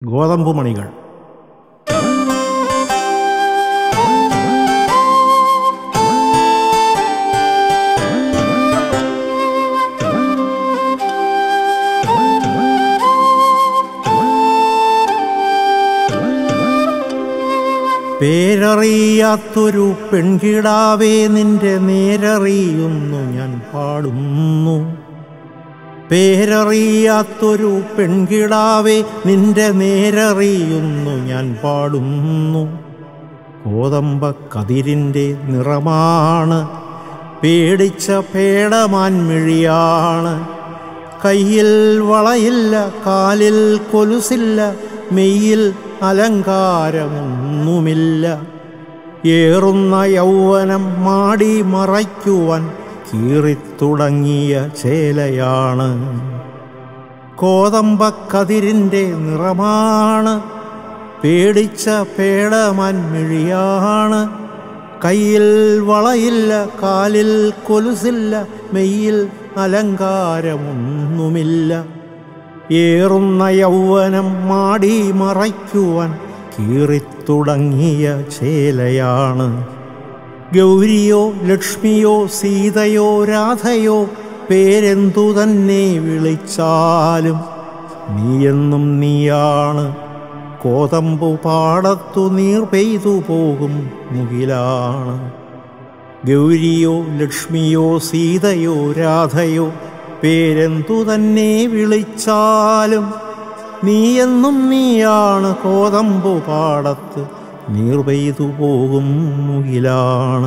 ഗോതമ്പ് മണികൾ പേരറിയാത്തൊരു പെൺകിടാവേ നിന്റെ നേരറിയുന്നു ഞാൻ പാടുന്നു പേരറിയാത്തൊരു പെൺകിടാവേ നിന്റെ നേരറിയുന്നു ഞാൻ പാടുന്നു കോതമ്പ കതിരിൻ്റെ നിറമാണ് പേടിച്ച പേടമാൻമിഴിയാണ് കയ്യിൽ വളയില്ല കാലിൽ കൊലുസില്ല മെയ്യിൽ അലങ്കാരമൊന്നുമില്ല ഏറുന്ന യൗവനം മാടി മറയ്ക്കുവാൻ കീറിത്തുടങ്ങിയ ചേലയാണ് കോതമ്പക്കതിരിൻ്റെ നിറമാണ് പേടിച്ച പേടമൻമിഴിയാണ് കയ്യിൽ വളയില്ല കാലിൽ കൊലുസില്ല മെയ്യിൽ അലങ്കാരമൊന്നുമില്ല ഏറുന്ന യൗവനം മാടി മറയ്ക്കുവാൻ കീറിത്തുടങ്ങിയ ചേലയാണ് ഗൗരിയോ ലക്ഷ്മിയോ സീതയോ രാധയോ പേരെന്തു തന്നെ വിളിച്ചാലും നീയെന്നും നീയാണ് കോതമ്പു പാടത്തു നീർ പെയ്തു പോകും മുകിലാണ് ഗൗരിയോ ലക്ഷ്മിയോ സീതയോ രാധയോ പേരെന്തു തന്നെ വിളിച്ചാലും നീയെന്നും നീയാണ് കോതമ്പു പാടത്ത് നീർ പെയ്തു പോകും മുകിലാണ്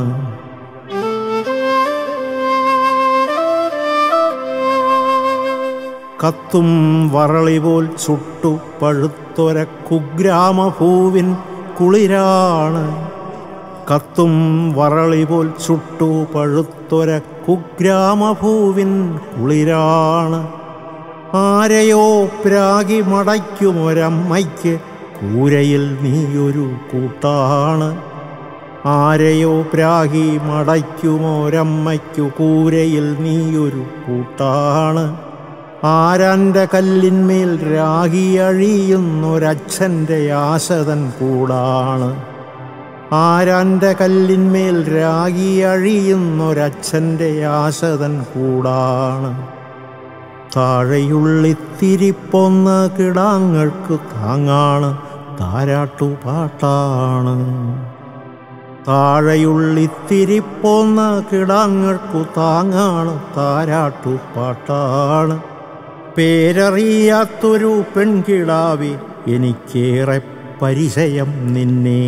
കത്തും വറളി പോൽ ചുട്ടു പഴുത്തൊര കുഗ്രാമഭൂവിൻ കുളിരാണ് കത്തും വറളി പോൽ ചുട്ടു പഴുത്തൊര കുഗ്രാമഭൂവിൻ കുളിരാണ് ആരെയോ പ്രാഗി മടയ്ക്കുമൊരമ്മയ്ക്ക് കൂരയിൽ നീയൊരു കൂട്ടാണ് ആരെയോ പ്രാഗി മടയ്ക്കുമൊരമ്മയ്ക്കു കൂരയിൽ നീയൊരു കൂട്ടാണ് ആരാൻ്റെ കല്ലിന്മേൽ രാഗി അഴിയുന്നൊരച്ഛൻ്റെ ആശതൻ കൂടാണ് ആരാൻ്റെ കല്ലിന്മേൽ രാഗി അഴിയുന്നൊരച്ഛൻ്റെ ആശതൻ കൂടാണ് താഴെയുള്ളിത്തിരിപ്പൊന്ന കിടാങ്ങൾക്ക് താങ്ങാണ് താരാട്ടുപാട്ടാണ് താഴെയുള്ളിത്തിരിപ്പൊന്ന കിടാങ്ങൾക്കു താങ്ങാണ് താരാട്ടുപാട്ടാണ് പേരറിയാത്തൊരു പെൺകിടാവി എനിക്കേറെ പരിചയം നിന്നെ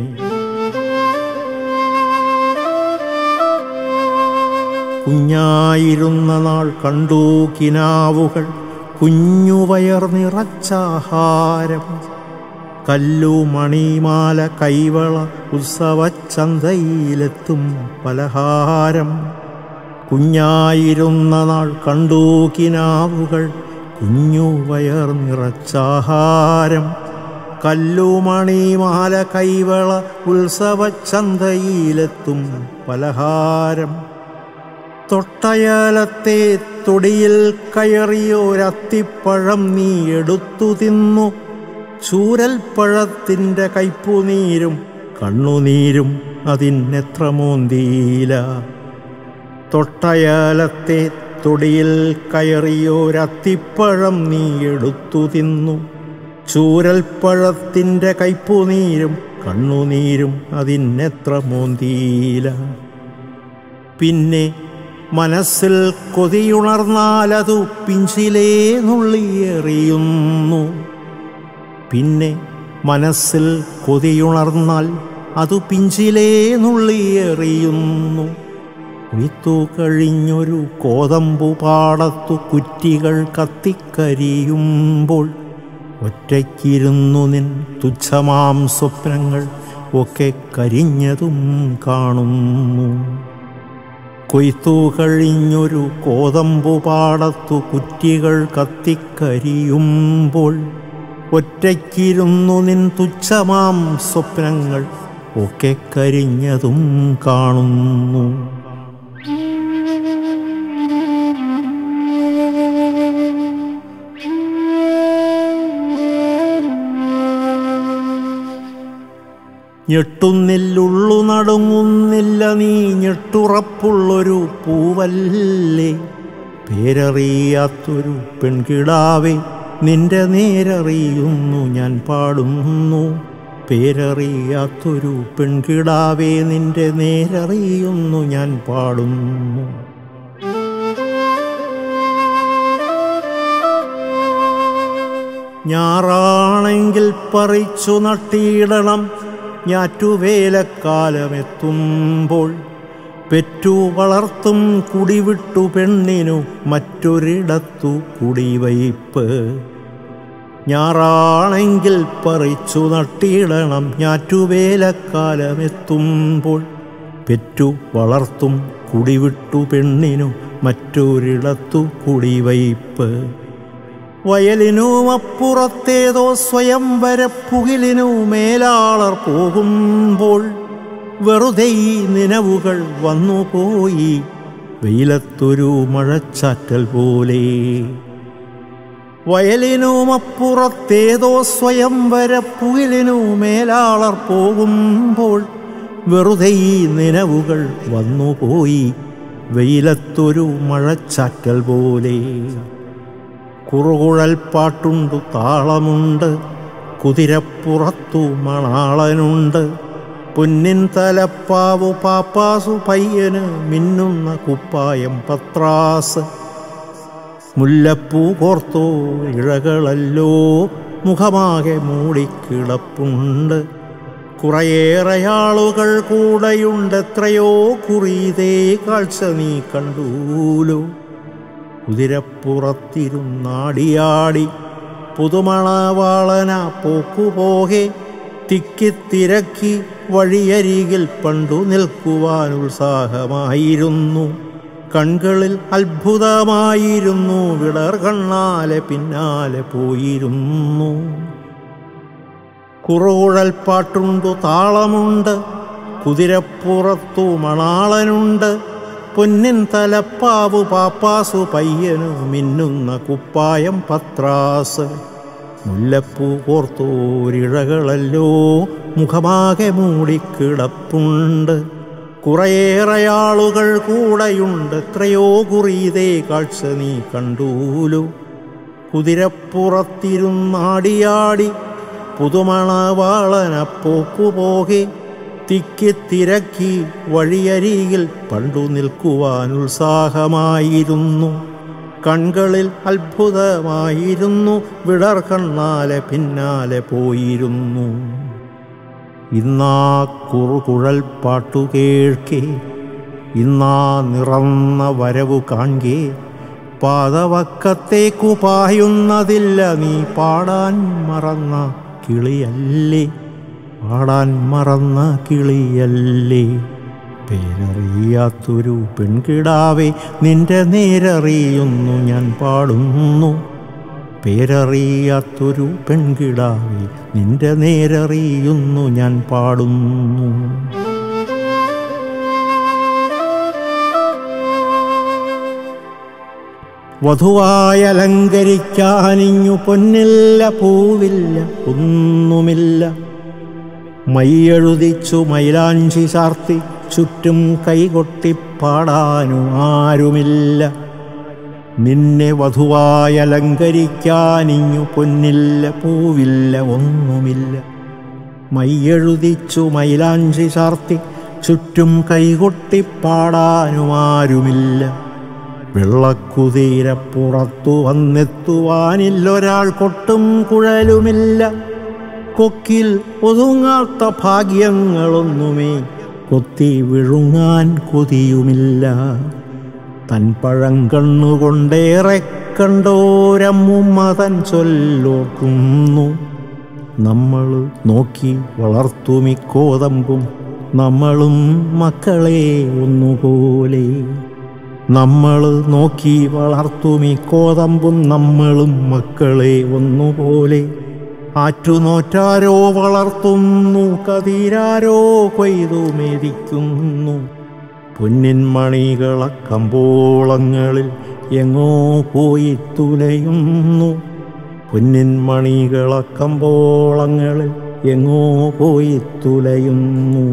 കുഞ്ഞായിരുന്ന നാൾ കണ്ടു കിനാവുകൾ കുഞ്ഞുവയർ നിറച്ചാഹാരം കല്ലു മണിമാല കൈവള ഉത്സവച്ചന്തയിലെത്തും പലഹാരം കുഞ്ഞായിരുന്ന നാൾ കണ്ടു കിനാവുകൾ കുഞ്ഞുവയർ നിറച്ചാഹാരം കല്ലുമണിമാല കൈവള ഉത്സവച്ചന്തയിലെത്തും പലഹാരം തൊട്ടയാലത്തെ തൊടിയിൽ കയറിയൊരത്തിപ്പഴം നീ എടുത്തു തിന്നു ചൂരൽപ്പഴത്തിൻ്റെ കയ്പുനീരും കണ്ണുനീരും അതിനെത്ര മോന്തീല തൊട്ടയാലത്തെ തൊടിയിൽ കയറിയൊരത്തിപ്പഴം നീ എടുത്തു തിന്നു ചൂരൽപ്പഴത്തിൻ്റെ കയ്പുനീരും കണ്ണുനീരും അതിനെത്ര മോന്തീല പിന്നെ മനസ്സിൽ കൊതിയുണർന്നാലതു പിഞ്ചിലേ നുള്ളിയെറിയുന്നു പിന്നെ മനസ്സിൽ കൊതിയുണർന്നാൽ അതു പിഞ്ചിലേ നുള്ളിയെറിയുന്നു കൊയ്ത്തു കഴിഞ്ഞൊരു കോതമ്പു പാടത്തു കുറ്റികൾ കത്തിക്കരിയുമ്പോൾ ഒറ്റയ്ക്കിരുന്നു നിൻ തുച്ഛമാം സ്വപ്നങ്ങൾ ഒക്കെ കരിഞ്ഞതും കാണുന്നു കൊയ്ത്തു കഴിഞ്ഞൊരു കോതമ്പു പാടത്തു കുറ്റികൾ കത്തിക്കരിയുമ്പോൾ ഒറ്റയ്ക്കിരുന്നു നിൻ തുച്ഛമാം സ്വപ്നങ്ങൾ ഒക്കെ കരിഞ്ഞതും കാണുന്നു ഞെട്ടുന്നില്ലുള്ളു നടുങ്ങുന്നില്ല നീ ഞെട്ടുറപ്പുള്ളൊരു പൂവല്ലേ പേരറിയാത്തൊരു പെൺകിടാവേ നിന്റെ നേരറിയുന്നു ഞാൻ പാടുന്നു പേരറിയാത്തൊരു പെൺകിടാവേ നിന്റെ നേരറിയുന്നു ഞാൻ പാടുന്നു ഞാറാണെങ്കിൽ പറിച്ചു നട്ടിയിടണം ഞാറ്റുവേലക്കാലമെത്തുമ്പോൾ പെറ്റു വളർത്തും കുടിവിട്ടു പെണ്ണിനു മറ്റൊരിടത്തു കുടിവയ്പ്പ് ഞാറാണെങ്കിൽ പറിച്ചു നട്ടിയിടണം ഞാറ്റുവേലക്കാലമെത്തുമ്പോൾ പെറ്റു വളർത്തും കുടിവിട്ടു പെണ്ണിനു മറ്റൊരിടത്തു കുടിവയ്പ്പ് വയലിനും അപ്പുറത്തേതോ സ്വയംവരപ്പുകിലിനു മേലാളർ പോകുമ്പോൾ വെറുതെ ഈ നിലവുകൾ വന്നുപോയി വെയിലത്തൊരു മഴച്ചാറ്റൽ പോലെ വയലിനും അപ്പുറത്തേതോ സ്വയംവരപ്പുകിലിനു മേലാളർ പോകുമ്പോൾ വെറുതെ ഈ നിലവുകൾ വന്നുപോയി വെയിലത്തൊരു മഴച്ചാറ്റൽ പോലെ കുറുകുഴൽ പാട്ടുണ്ടു താളമുണ്ട് കുതിരപ്പുറത്തു മണാളനുണ്ട് പൊന്നിൻ തലപ്പാവു പാപ്പാസു പയ്യന് മിന്നുന്ന കുപ്പായം പത്രാസ് മുല്ലപ്പൂ കോർത്തോ ഇഴകളല്ലോ മുഖമാകെ മൂടിക്കിടപ്പുണ്ട് കുറേയേറെ ആളുകൾ കൂടെയുണ്ട് എത്രയോ കുറിയതേ കാഴ്ച നീ കണ്ടൂലോ കുതിരപ്പുറത്തിരുന്നാടിയാടി പുതുമണവാളന പോക്കുപോകെ തിക്കിത്തിരക്കി വഴിയരികിൽ പണ്ടു നിൽക്കുവാൻ ഉത്സാഹമായിരുന്നു കൺകളിൽ അത്ഭുതമായിരുന്നു വിടർ കണ്ണാലെ പിന്നാലെ പോയിരുന്നു കുറുകുഴൽ പാട്ടുണ്ടു താളമുണ്ട് കുതിരപ്പുറത്തു മണാളനുണ്ട് പൊന്നിൻ തലപ്പാവു പാപ്പാസു പയ്യനു മിന്നുന്ന കുപ്പായം പത്രാസ് മുല്ലപ്പൂ കോർത്തോരിഴകളല്ലോ മുഖമാകെ മൂടിക്കിടപ്പുണ്ട് കുറേയേറെ ആളുകൾ കൂടെയുണ്ട് എത്രയോ കുറിയതേ കാഴ്ച നീ കണ്ടൂലു കുതിരപ്പുറത്തിരുന്നാടിയാടി പുതുമണവാളന പോക്കുപോകെ തിക്കിത്തിരക്കി വഴിയരികിൽ പണ്ടു നിൽക്കുവാൻ ഉത്സാഹമായിരുന്നു കൺകളിൽ അത്ഭുതമായിരുന്നു വിടർ കണ്ണാലെ പിന്നാലെ പോയിരുന്നു ഇന്നാ കുറുകുഴൽ പാട്ടു കേൾക്കേ ഇന്നാ നിറന്ന വരവു കാൺകേ പാതവക്കത്തേക്കു പായുന്നതില്ല നീ പാടാൻ മറന്ന കിളിയല്ലേ പാടാൻ മറന്ന കിളിയല്ലേ പേരറിയാത്തൊരു പെൺകിടാവേ നിന്റെ നേരറിയുന്നു ഞാൻ പാടുന്നു പേരറിയാത്തൊരു പെൺകിടാവേ നിന്റെ നേരറിയുന്നു ഞാൻ പാടുന്നു വധുവായി അലങ്കരിക്കാനിഞ്ഞു പൊന്നില്ല പൂവില്ല ഒന്നുമില്ല മയ്യെഴുതിച്ചു മൈലാഞ്ചി ചാർത്തി ചുറ്റും കൈകൊട്ടിപ്പാടാനു ആരുമില്ല നിന്നെ വധുവായി അലങ്കരിക്കാനിഞ്ഞു പൊന്നില്ല പൂവില്ല ഒന്നുമില്ല മയ്യെഴുതിച്ചു മൈലാഞ്ചി ചാർത്തി ചുറ്റും കൈകൊട്ടിപ്പാടാനും ആരുമില്ല വെള്ളക്കുതിര പുറത്തു വന്നെത്തുവാനില്ലൊരാൾ കൊട്ടും കുഴലുമില്ല കൊക്കിൽ ഒതുങ്ങാത്ത ഭാഗ്യങ്ങളൊന്നുമേ കൊത്തി വിഴുങ്ങാൻ കൊതിയുമില്ല തൻ പഴങ്കണ്ണുകൊണ്ടേറെ കണ്ടോരമ്മുമ്മ തൻ ചൊല്ലോർക്കുന്നു നമ്മൾ നോക്കി വളർത്തുമിക്കോതമ്പും നമ്മളും മക്കളെ ഒന്നുപോലെ നമ്മൾ നോക്കി വളർത്തുമി കോതമ്പും നമ്മളും മക്കളെ ഒന്നുപോലെ ആറ്റുനോറ്റാരോ വളർത്തുന്നു കതിരാരോ കൊയ്തു മേടിക്കുന്നു പൊന്നിൻ മണികള കമ്പോളങ്ങളിൽ എങ്ങോ പോയി തുലയുന്നു പൊന്നിൻ മണികള കമ്പോളങ്ങളിൽ എങ്ങോ പോയി തുലയുന്നു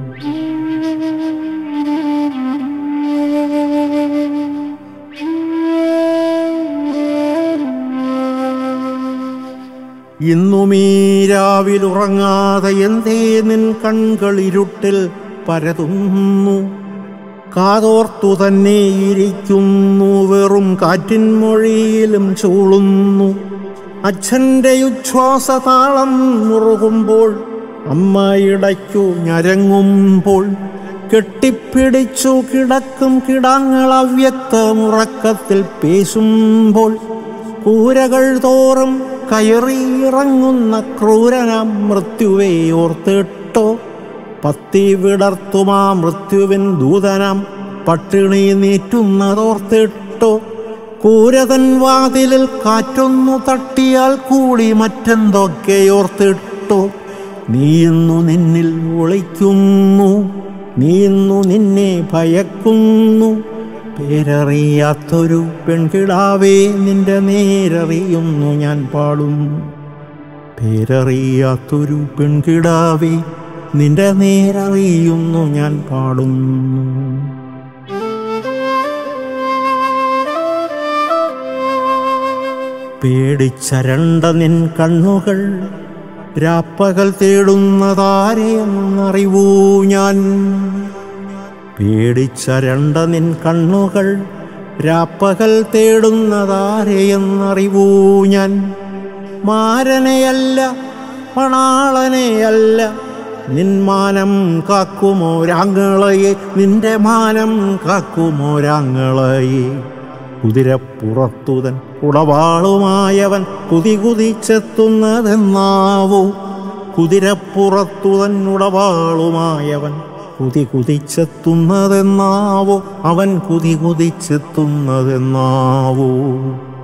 ഇന്നുമീ രാവിലുറങ്ങാതെ എന്തേ നിൻ കൺകൾ ഇരുട്ടിൽ പരതുന്നു കാതോർത്തു തന്നെ ഇരിക്കുന്നു വെറും കാറ്റിൻ മൊഴിയിലും ചൂളുന്നു അച്ഛൻ്റെ ഉച്ഛ്വാസതാളം മുറുകുമ്പോൾ അമ്മ ഇടയ്ക്കു ഞരങ്ങുമ്പോൾ കെട്ടിപ്പിടിച്ചു കിടക്കും കിടാങ്ങൾ അവ്യക്തമുറക്കത്തിൽ പേശുമ്പോൾ കൂരകൾ തോറും കയറിയിറങ്ങുന്ന ക്രൂരനാം മൃത്യുവെ ഓർത്തിട്ടോ പത്തി വിടർത്തുമാ മൃത്യുവിൻ ദൂതനാം പട്ടിണി നീറ്റുന്നതോർത്തിട്ടോ കൂരതൻ വാതിലിൽ കാറ്റൊന്നു തട്ടിയാൽ കൂടി മറ്റെന്തൊക്കെ ഓർത്തിട്ടോ നീ ഇന്നു നിന്നിൽ ഒളിക്കുന്നു നീ ഇന്നു നിന്നെ ഭയക്കുന്നു പേരറിയാത്തൊരു പെൺകിടാവേ നിന്റെ നേരറിയുന്നു ഞാൻ പാടും പേരറിയാത്തൊരു പെൺകിടാവേ നിന്റെ നേരറിയുന്നു ഞാൻ പാടുന്നു പേടിച്ചരണ്ട നിൻ കണ്ണുകൾ രാപ്പകൽ തേടുന്നതാരെയെന്നറിവൂ ഞാൻ പേടിച്ചരണ്ട നിൻ കണ്ണുകൾ രാപ്പകൽ തേടുന്നതാരെയെന്നറിവൂ ഞാൻ മാരനെയല്ല പണാളനെയല്ല നിൻ മാനം കാക്കുമോരാങ്ങളയെ നിന്റെ മാനം കാക്കുമോരാങ്ങളയെ കുതിരപ്പുറത്തുതൻ ഉടവാളുമായവൻ കുതി കുതിച്ചെത്തുന്നതെന്നാവോ കുതിരപ്പുറത്തുതൻ ഉടവാളുമായവൻ കുതി കുതിച്ചെത്തുന്നതെന്നാവോ അവൻ കുതി കുതിച്ചെത്തുന്നതെന്നാവോ